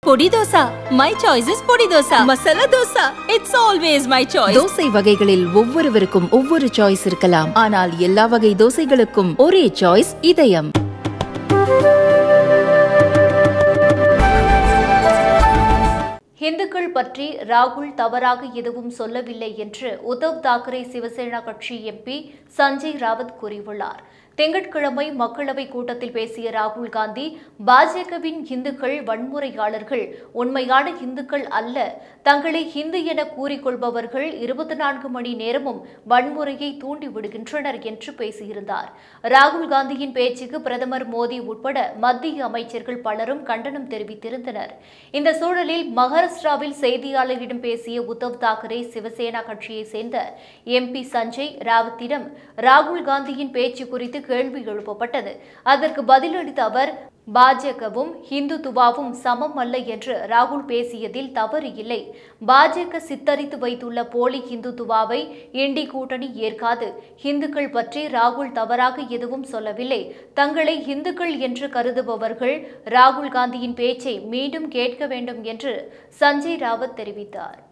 பொடி dosa my choice is podi dosa masala dosa it's always my choice தோசை வகைகளில் ஒவ்வொருவருக்கும் ஒவ்வொரு சாய்ஸ் இருக்கலாம் ஆனால் எல்லா வகை தோசைகளுக்கும் ஒரே சாய்ஸ் இதயம் இந்துக்கள் பற்றி ராகுல் தவறாக எதுவும் சொல்லவில்லை என்று உத்தவ் தாக்கரே சிவசேனா கட்சி எம்பி சஞ்சய் ராவத் கூறியுள்ளார் திங்கட்கிழமை மக்களவை கூட்டத்தில் பேசிய ராகுல் காந்தி பாஜகவின் இந்துக்கள் வன்முறையாளர்கள் உண்மையான இந்துக்கள் அல்ல தங்களை ஹிந்து என கூறிக்கொள்பவர்கள் இருபத்தி நான்கு மணி நேரமும் வன்முறையை தூண்டிவிடுகின்றனர் என்று பேசியிருந்தார் ராகுல் காந்தியின் பேச்சுக்கு பிரதமர் மோடி உட்பட மத்திய அமைச்சர்கள் பலரும் கண்டனம் தெரிவித்திருந்தனர் இந்த சூழலில் மகாராஷ்டிராவில் செய்தியாளர்களிடம் பேசிய உத்தவ் தாக்கரே சிவசேனா கட்சியைச் சேர்ந்த எம்பி சஞ்சய் ராவத்திடம் ராகுல் காந்தியின் பேச்சு குறித்து கேள்வி எழுப்பப்பட்டது அதற்கு பதிலளித்த அவர் பாஜகவும் ஹிந்துத்துவாவும் சமம் அல்ல என்று ராகுல் பேசியதில் தவறு இல்லை பாஜக சித்தரித்து வைத்துள்ள போலி ஹிந்துத்துவாவை இண்டி கூட்டணி ஏற்காது இந்துக்கள் பற்றி ராகுல் தவறாக எதுவும் சொல்லவில்லை தங்களை இந்துக்கள் என்று கருதுபவர்கள் ராகுல் காந்தியின் பேச்சை மீண்டும் கேட்க வேண்டும் என்று சஞ்சய் ராவத் தெரிவித்தார்